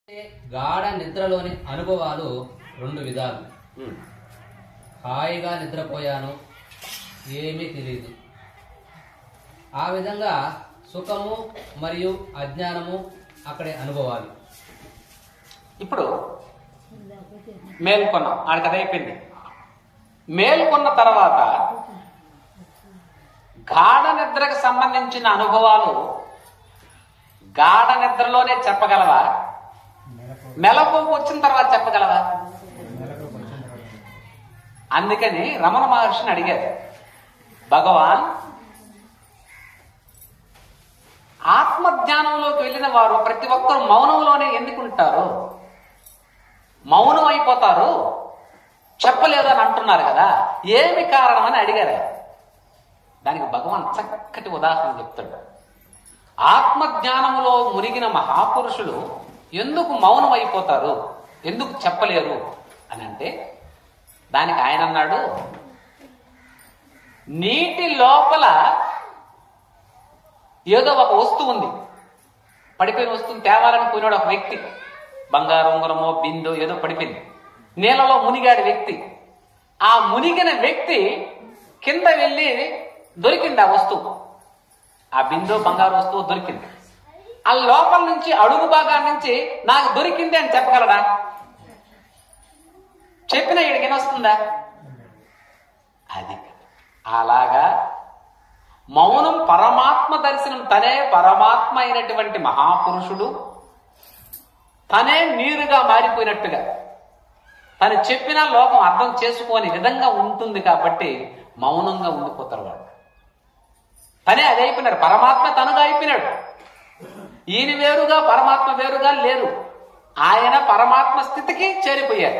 గాఢ నిద్రలోని అనుభవాలు రెండు విధాలు ఉమ్. హాయిగా నిద్రపోయాను ఏమీ తెలియదు ఆ విధంగా సుఖము మరియు అజ్ఞానము అక్కడే అనుభవాలు ఇప్పుడు మేల్కొన్నాం ఆడికి అది అయిపోయింది మేల్కొన్న తర్వాత గాఢ నిద్రకు సంబంధించిన అనుభవాలు గాఢ నిద్రలోనే చెప్పగలవా మెలకువకు వచ్చిన తర్వాత చెప్పగలవా అందుకని రమణ మహర్షిని అడిగారు భగవాన్ ఆత్మజ్ఞానంలోకి వెళ్ళిన వారు ప్రతి ఒక్కరు మౌనంలోనే ఎందుకుంటారు మౌనం అయిపోతారు చెప్పలేదు అని అంటున్నారు కదా ఏమి కారణం అని అడిగారు ఆయన. దానికి భగవాన్ చక్కటి ఉదాహరణ చెప్తాడు ఆత్మజ్ఞానములో మునిగిన మహాపురుషులు ఎందుకు మౌనం అయిపోతారు ఎందుకు చెప్పలేరు అని అంటే దానికి ఆయన అన్నాడు నీటి లోపల ఏదో ఒక వస్తువు ఉంది పడిపోయిన వస్తువుని తేవాలని పోయినాడు ఒక వ్యక్తి బంగారు ఉంగరమో బిందో ఏదో పడిపోయింది నీళ్ళలో మునిగాడు వ్యక్తి ఆ మునిగిన వ్యక్తి కింద వెళ్ళి దొరికింది ఆ వస్తువు ఆ బిందో బంగారు వస్తువు దొరికింది ఆ లోపల నుంచి అడుగు భాగాల నుంచి నాకు దొరికింది అని చెప్పగలడా చెప్పిన ఇడికి వస్తుందా అది అలాగా మౌనం పరమాత్మ దర్శనం తనే పరమాత్మ అయినటువంటి మహాపురుషుడు తనే నీరుగా మారిపోయినట్టుగా తను చెప్పిన లోకం అర్థం చేసుకోని విధంగా ఉంటుంది కాబట్టి మౌనంగా ఉండిపోతారు వాడు తనే అది అయిపోయినాడు పరమాత్మ తనుగా అయిపోయినాడు ఈయన వేరుగా పరమాత్మ వేరుగా లేరు ఆయన పరమాత్మ స్థితికి చేరిపోయారు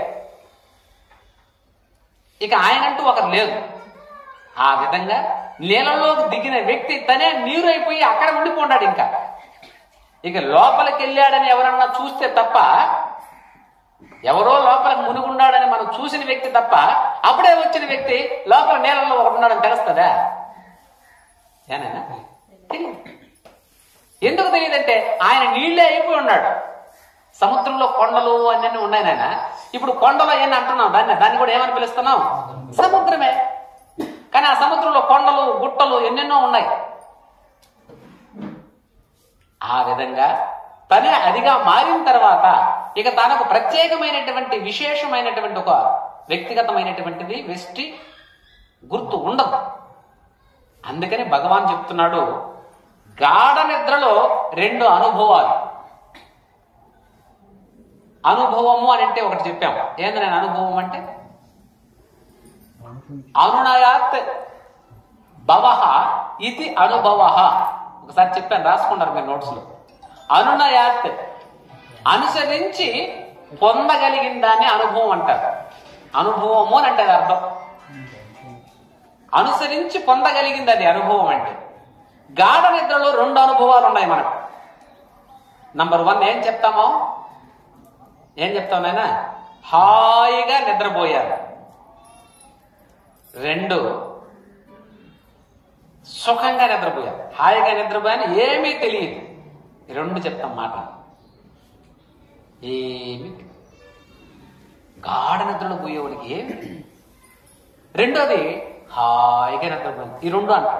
ఇక ఆయనంటూ ఒకరు లేదు ఆ విధంగా నీళ్ళలోకి దిగిన వ్యక్తి తనే నీరు అయిపోయి అక్కడ ఉండిపోన్నాడు ఇంకా ఇక లోపలికి వెళ్ళాడని ఎవరన్నా చూస్తే తప్ప ఎవరో లోపలికి మునిగున్నాడని మనం చూసిన వ్యక్తి తప్ప అప్పుడే వచ్చిన వ్యక్తి లోపల నీళ్ళలో ఒకడు ఉన్నాడని తెలుస్తుందా ఏనైనా తెలియదు ఎందుకు తెలియదంటే ఆయన నీళ్ళే అయిపోయి ఉన్నాడు సముద్రంలో కొండలు అన్నీ ఉన్నాయి నాయన ఇప్పుడు కొండలు అవన్నీ అంటున్నాం దాన్ని దాన్ని కూడా ఏమని పిలుస్తున్నాం సముద్రమే కానీ ఆ సముద్రంలో కొండలు గుట్టలు ఎన్నెన్నో ఉన్నాయి ఆ విధంగా తనే అదిగా మారిన తర్వాత ఇక తనకు ప్రత్యేకమైనటువంటి విశేషమైనటువంటి ఒక వ్యక్తిగతమైనటువంటిది వెష్టి గుర్తు ఉండదు అందుకని భగవాన్ చెప్తున్నాడు గాఢ నిద్రలో రెండు అనుభవాలు అనుభవము అని అంటే ఒకటి చెప్పాము ఏంది నేను అనుభవం అంటే అనునయాత్ భవ ఇది అనుభవ ఒకసారి చెప్పాను రాసుకున్నారు మీరు నోట్స్ లో అనునయాత్ అనుసరించి పొందగలిగిన దాన్ని అనుభవం అంటారు అనుభవము అని అంటే అది అర్థం అనుసరించి పొందగలిగింది అది అనుభవం అంటే గాఢ నిద్రలో రెండు అనుభవాలు ఉన్నాయి మనకు నంబర్ వన్ ఏం చెప్తామో ఏం చెప్తాం నాయన హాయిగా నిద్రపోయారు రెండు సుఖంగా నిద్రపోయారు హాయిగా నిద్రపోయాను ఏమీ తెలియదు ఈ రెండు చెప్తాం మాట ఏమి గాఢ నిద్రలో పోయేవాడికి ఏమి తెలియదు. రెండోది హాయిగా నిద్రపోయింది ఈ రెండు అంటాడు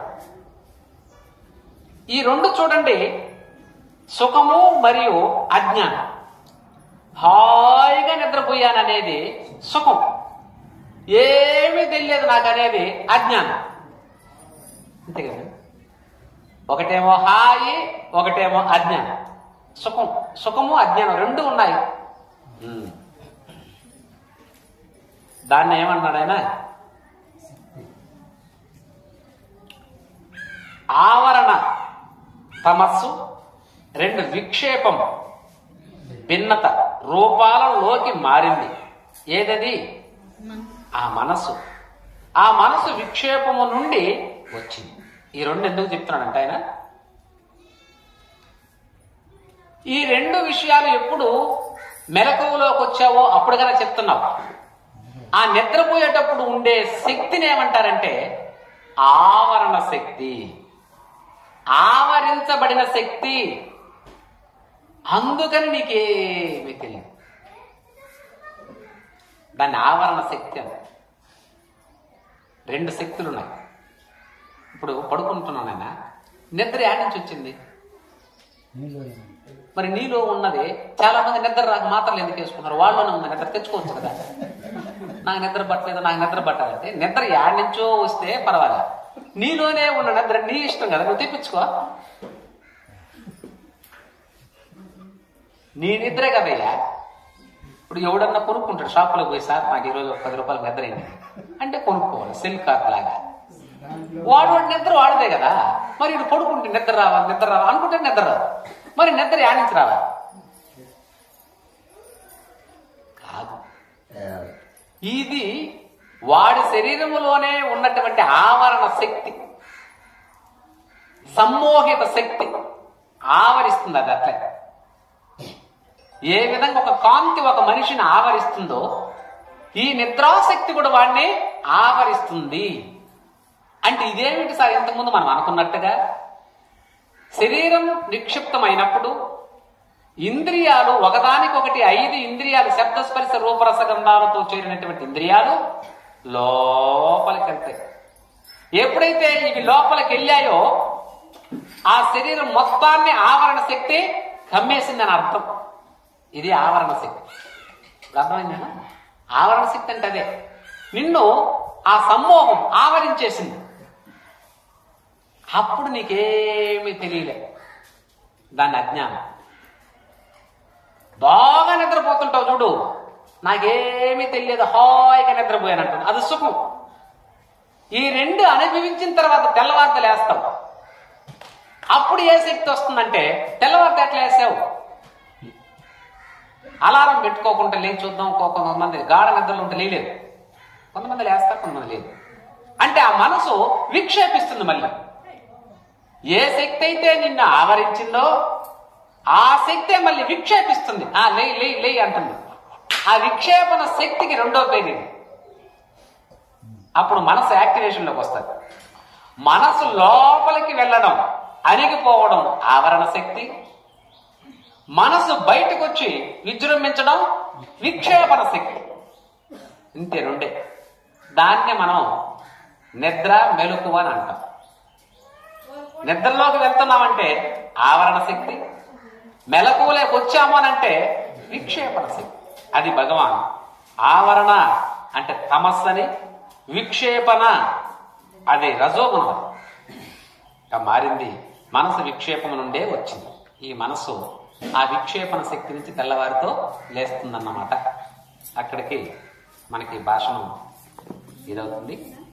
ఈ రెండు చూడండి సుఖము మరియు అజ్ఞానం హాయిగా నిద్రపోయాననేది సుఖం ఏమీ తెలియదు నాకు అనేది అజ్ఞానం అంతే కదా ఒకటేమో హాయి ఒకటేమో అజ్ఞానం సుఖం సుఖము అజ్ఞానం రెండు ఉన్నాయి ఉమ్. దాన్ని ఏమన్నాడు ఆయన ఆవరణ తమస్సు రెండు విక్షేపం భిన్నత రూపాలలోకి మారింది ఏదది ఆ మనసు ఆ మనసు విక్షేపము నుండి వచ్చింది ఈ రెండు ఎందుకు చెప్తున్నాడంటే ఆయన ఈ రెండు విషయాలు ఎప్పుడు మెలకువలోకి వచ్చావో అప్పుడు కదా చెప్తున్నావు ఆ నిద్రపోయేటప్పుడు ఉండే శక్తిని ఏమంటారంటే ఆవరణ శక్తి ఆవరించబడిన శక్తి అందుకని నీకేమి తెలియదు దాన్ని ఆవరణ శక్తి అంటారు రెండు శక్తులు ఉన్నాయి ఇప్పుడు పడుకుంటున్నానైనా నిద్ర యాడ్ నుంచి వచ్చింది మరి నీలో ఉన్నది చాలా మంది నిద్ర రాక మాత్రలు ఎందుకు వేసుకున్నారు వాళ్ళలోనే ఉంది నిద్ర తెచ్చుకోవచ్చు కదా నాకు నిద్ర పట్టలేదు నాకు నిద్ర పట్టాలంటే నిద్ర యాడ్ నుంచో వస్తే పర్వాలేదు నీలోనే ఉన్న నిద్ర నీ ఇష్టం కదా నువ్వు తెప్పించుకో నీ నిద్రే కదయ్యా ఇప్పుడు ఎవడన్నా కొనుక్కుంటాడు షాపులో పోయి సార్ నాకు ఈరోజు ఒక పది రూపాయలు నిద్ర అయింది అంటే కొనుక్కోవాలి సిల్క్ కార్డ్ లాగా వాడు వాడి నిద్ర వాడదే కదా మరి ఇటు పడుకుంటే నిద్ర రావాలి నిద్ర రావాలి అనుకుంటే నిద్ర రాదు మరి నిద్ర యానించి రావాలి కాదు ఇది వాడి శరీరములోనే ఉన్నటువంటి ఆవరణ శక్తి సమ్మోహిత శక్తి ఆవరిస్తుంది అది అట్లే ఏ విధంగా ఒక కాంతి ఒక మనిషిని ఆవరిస్తుందో ఈ నిద్రాశక్తి కూడా వాడిని ఆవరిస్తుంది అంటే ఇదేమిటి సార్ ఇంతకుముందు మనం అనుకున్నట్టుగా శరీరం నిక్షిప్తమైనప్పుడు ఇంద్రియాలు ఒకదానికొకటి ఐదు ఇంద్రియాలు శబ్దస్పర్శ రూపరస గంధాలతో చేరినటువంటి ఇంద్రియాలు లోపలికి వెళ్తాయి ఎప్పుడైతే ఇవి లోపలికి వెళ్ళాయో ఆ శరీరం మొత్తాన్ని ఆవరణ శక్తి కమ్మేసిందని అర్థం ఇది ఆవరణ శక్తి ఇప్పుడు అర్థమైందా ఆవరణ శక్తి అంటే అదే నిన్ను ఆ సమ్మోహం ఆవరించేసింది అప్పుడు నీకేమీ తెలియలే దాని అజ్ఞానం బాగా నిద్రపోతుంటావు చూడు నాకేమీ తెలియదు హాయిగా నిద్రపోయానంటు అది సుఖం ఈ రెండు అనుభవించిన తర్వాత తెల్లవార్త లేస్తావు అప్పుడు ఏ శక్తి వస్తుందంటే తెల్లవార్త ఎట్లా వేసావు అలారం పెట్టుకోకుండా లేచి చూద్దాం కో- కొంతమంది గాఢ నిద్రలు ఉంటే లేలేదు కొంతమంది లేస్తారు కొంతమంది లేదు అంటే ఆ మనసు విక్షేపిస్తుంది మళ్ళీ ఏ శక్తి అయితే నిన్ను ఆవరించిందో ఆ శక్తే మళ్ళీ విక్షేపిస్తుంది ఆ లే లే లే అంటుంది ఆ విక్షేపణ శక్తికి రెండో పేరు ఇది అప్పుడు మనసు యాక్టివేషన్లోకి వస్తుంది మనసు లోపలికి వెళ్ళడం అణిగిపోవడం ఆవరణ శక్తి మనసు బయటకు వచ్చి విజృంభించడం విక్షేపణ శక్తి ఇంతే రెండే దాన్నే మనం నిద్ర మెలకువ అని అంటాం నిద్రలోకి వెళ్తున్నామంటే ఆవరణ శక్తి మెలకువలోకి వచ్చాము అని అంటే విక్షేపణ శక్తి అది భగవాన్ ఆవరణ అంటే తమస్సని విక్షేపణ అది రజోగుణం ఇంకా మారింది మనసు విక్షేపం నుండే వచ్చింది ఈ మనసు ఆ విక్షేపణ శక్తి నుంచి తెల్లవారితో లేస్తుందన్నమాట అక్కడికి మనకి భాషణం ఇదవుతుంది